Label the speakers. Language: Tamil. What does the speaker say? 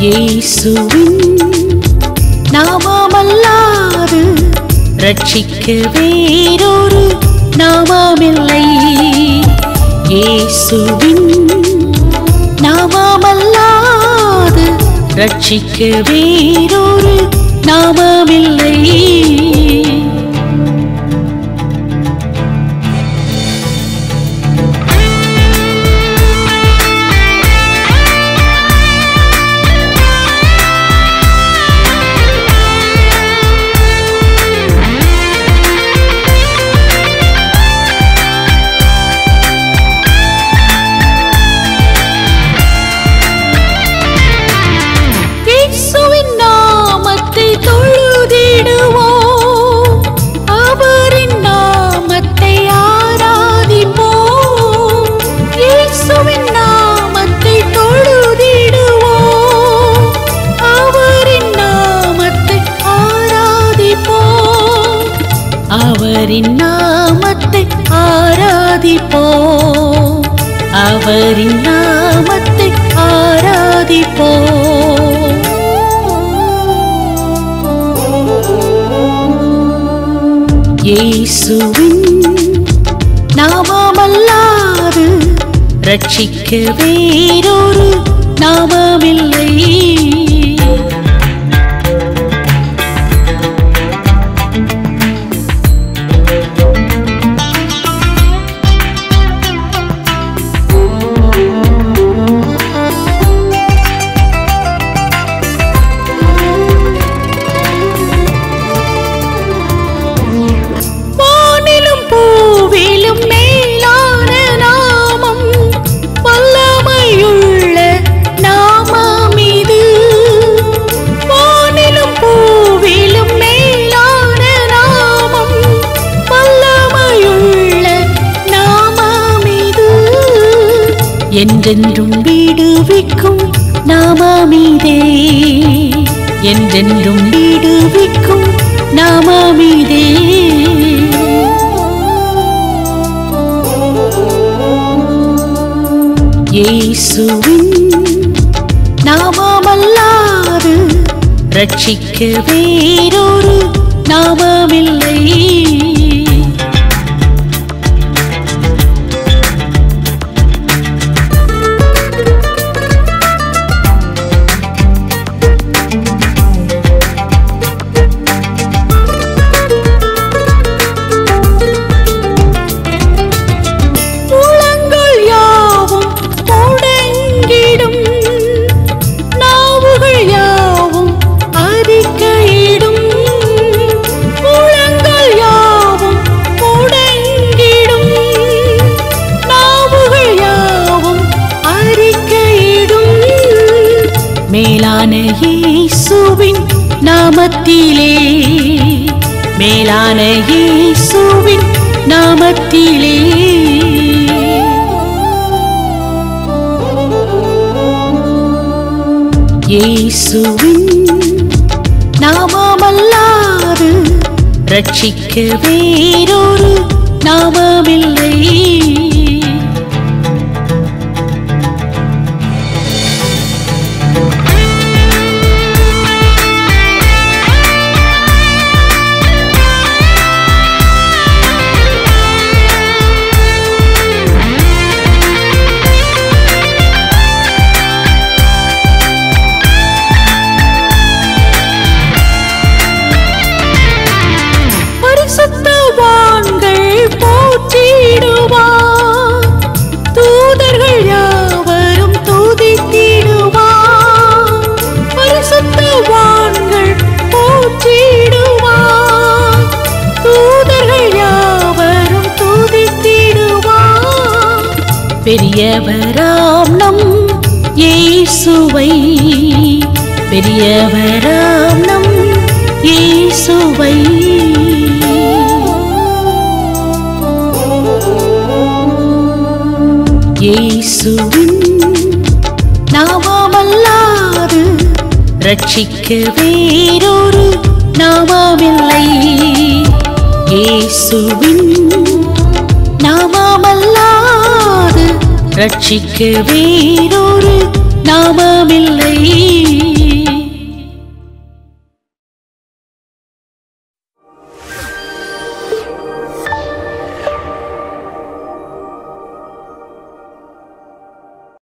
Speaker 1: இயேசுவின் நாமமல்லாது ரட்சிக்க வேறொரு நாமமில்லை இயேசுவின் நாமமல்லாது ரட்சிக்க வேறொரு நாமமில்லை இயேசுவின் நாமத்தை தொழுதிடுவோம் அவரின் நாமத்தை ஆராதிப்போம் இயேசுவின் நாமத்தை தொழுதிடுவோம் அவரின் நாமத்தை ஆராதிப்போம் அவரின் நாமத்தை ஆராதிப்போம் அவரின் நாமத்தை ஆராதிப்போம் இயேசுவின் நாமமல்லாது ரட்சிக்க வேறொரு நாமமில்லை வானிலும் பூவிலும் மேலான நாமம் வல்லமையுள்ள நாமம் இது வானிலும் பூவிலும் மேலான நாமம் வல்லமையுள்ள நாமம் இது என்றென்றும் விடுவிக்கும் நாமமிதே என்றென்றும் விடுவிக்கும் நாமமிதே இயேசுவின் நாமமல்லாது ரட்சிக்க வேறொரு நாமமில்லை உளங்கள் யாவும் முடங்கிடும் நாவுகள் யாவும் அறிக்கையிடும் உளங்கள் யாவும் முடங்கிடும் நாவுகள் யாவும் அறிக்கையிடும் மேலான இயேசுவின் நாமத்திலே மேலான இயேசுவின் நாமத்திலே இயேசுவின் நாமமல்லாது ரட்சிக்க வேறொரு நாமமில்லை பரிசுத்தவான்கள் போற்றிடுவார் தூதர்கள் யாவரும் துதித்திடுவார் பரிசுத்தவான்கள் போற்றிடுவார் தூதர்கள் யாவரும் துதித்திடுவார் பெரியவராம் நம் இயேசுவை பெரியவராம் நம் இயேசுவை இயேசுவின் நாமமல்லாது ரட்சிக்க வேறொரு நாமமில்லை இயேசுவின் நாமமல்லாது ரட்சிக்க வேறொரு நாமமில்லை